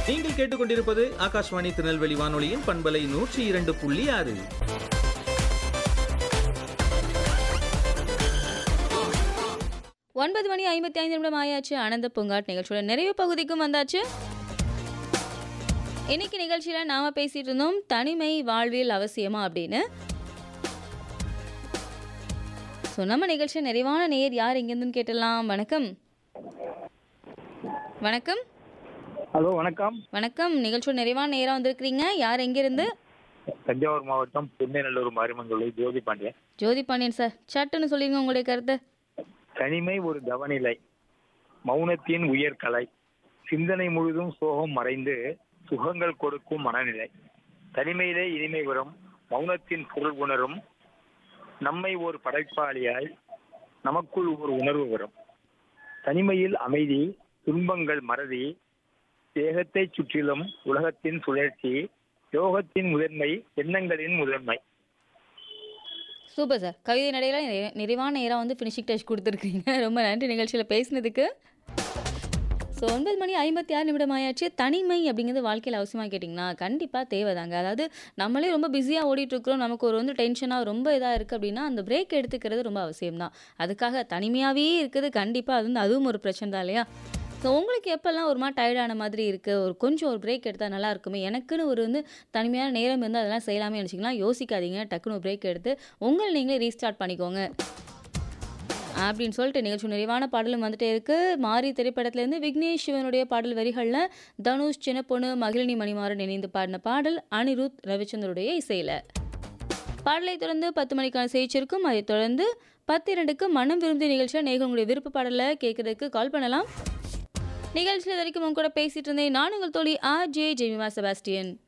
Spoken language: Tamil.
நீங்கள் கேட்டுக்கொண்டிருப்பது ஆகாஷ்வாணி திருநெல்வேலி வானொலியின் பண்பலை நூற்றி இரண்டு புள்ளி ஆறு ஒன்பது மணி ஐம்பத்தி ஐந்து நிமிடம் ஆயாச்சு ஆனந்த பூங்காட் நிகழ்ச்சியோட நிறைவு பகுதிக்கும் வந்தாச்சு இன்னைக்கு நிகழ்ச்சியில நாம பேசிட்டு இருந்தோம் தனிமை வாழ்வில் அவசியமா அப்படின்னு ஸோ நம்ம நிகழ்ச்சி நிறைவான நேர் யார் எங்கேருந்துன்னு கேட்டலாம் வணக்கம் வணக்கம் ஹலோ வணக்கம் வணக்கம் நிகழ்ச்சியோட நிறைவான நேரம் வந்திருக்கிறீங்க யார் எங்கிருந்து தஞ்சாவூர் மாவட்டம் புன்னநல்லூர் மாரிமங்கலம் ஜோதி பாண்டியன் ஜோதி பாண்டியன் சார் சட்டுன்னு சொல்லிருங்க உங்களுடைய கருத்து தனிமை ஒரு தவநிலை மௌனத்தின் உயர்கலை சிந்தனை முழுதும் சோகம் மறைந்து சுகங்கள் கொடுக்கும் மனநிலை தனிமையிலே இனிமை வரும் மௌனத்தின் பொருள் உணரும் நம்மை ஒரு படைப்பாளியாய் நமக்குள் ஒரு உணர்வு வரும் தனிமையில் அமைதி துன்பங்கள் மறதி தேகத்தை சுற்றிலும் உலகத்தின் சுழற்சி யோகத்தின் முதன்மை எண்ணங்களின் முதன்மை சூப்பர் சார் கவிதை நடையில நிறைய- நிறைவான நேரம் வந்து ஃபினிஷிங் டச் கொடுத்துருக்கீங்க ரொம்ப நன்றி நிகழ்ச்சியில் பேசினதுக்கு ஸோ ஒன்பது மணி ஐம்பத்தி ஆறு நிமிடம் ஆயாச்சு தனிமை அப்படிங்கிறது வாழ்க்கையில் அவசியமாக கேட்டிங்கன்னா கண்டிப்பாக தேவைதாங்க அதாவது நம்மளே ரொம்ப பிஸியாக ஓடிட்டுருக்குறோம் நமக்கு ஒரு வந்து டென்ஷனாக ரொம்ப இதாக இருக்குது அப்படின்னா அந்த பிரேக் எடுத்துக்கிறது ரொம்ப அவசியம்தான் அதுக்காக தனிமையாகவே இருக்குது கண்டிப்பாக அது வந்து அதுவும் ஒரு பிரச்சனை தான் இல்லையா ஸோ உங்களுக்கு எப்போல்லாம் ஒரு மாதிரி டயர்டான மாதிரி இருக்குது ஒரு கொஞ்சம் ஒரு பிரேக் எடுத்தால் நல்லா இருக்குமே எனக்குன்னு ஒரு வந்து தனிமையான நேரம் இருந்தால் அதெல்லாம் செய்யலாமே நினச்சிங்கன்னா யோசிக்காதீங்க டக்குன்னு ஒரு பிரேக் எடுத்து உங்களை நீங்களே ரீஸ்டார்ட் பண்ணிக்கோங்க அப்படின்னு சொல்லிட்டு நிகழ்ச்சி நிறைவான பாடலும் வந்துட்டே இருக்கு மாரி திரைப்படத்திலேருந்து விக்னேஷ் சிவனுடைய பாடல் வரிகளில் தனுஷ் சின்னப்பொண்ணு மகிழினி மணிமாறன் இணைந்து பாடின பாடல் அனிருத் ரவிச்சந்தருடைய இசையில் பாடலை தொடர்ந்து பத்து மணிக்கான செய்திருக்கும் அதைத் தொடர்ந்து பத்து இரண்டுக்கு மனம் விரும்பிய நிகழ்ச்சியில் நீங்கள் உங்களுடைய விருப்ப பாடலை கேட்கறதுக்கு கால் பண்ணலாம் நிகழ்ச்சியில் வரைக்கும் உங்க கூட பேசிட்டு இருந்தேன் நான் உங்கள் தோழி ஆர் ஜே ஜெமிமா செபாஸ்டியன்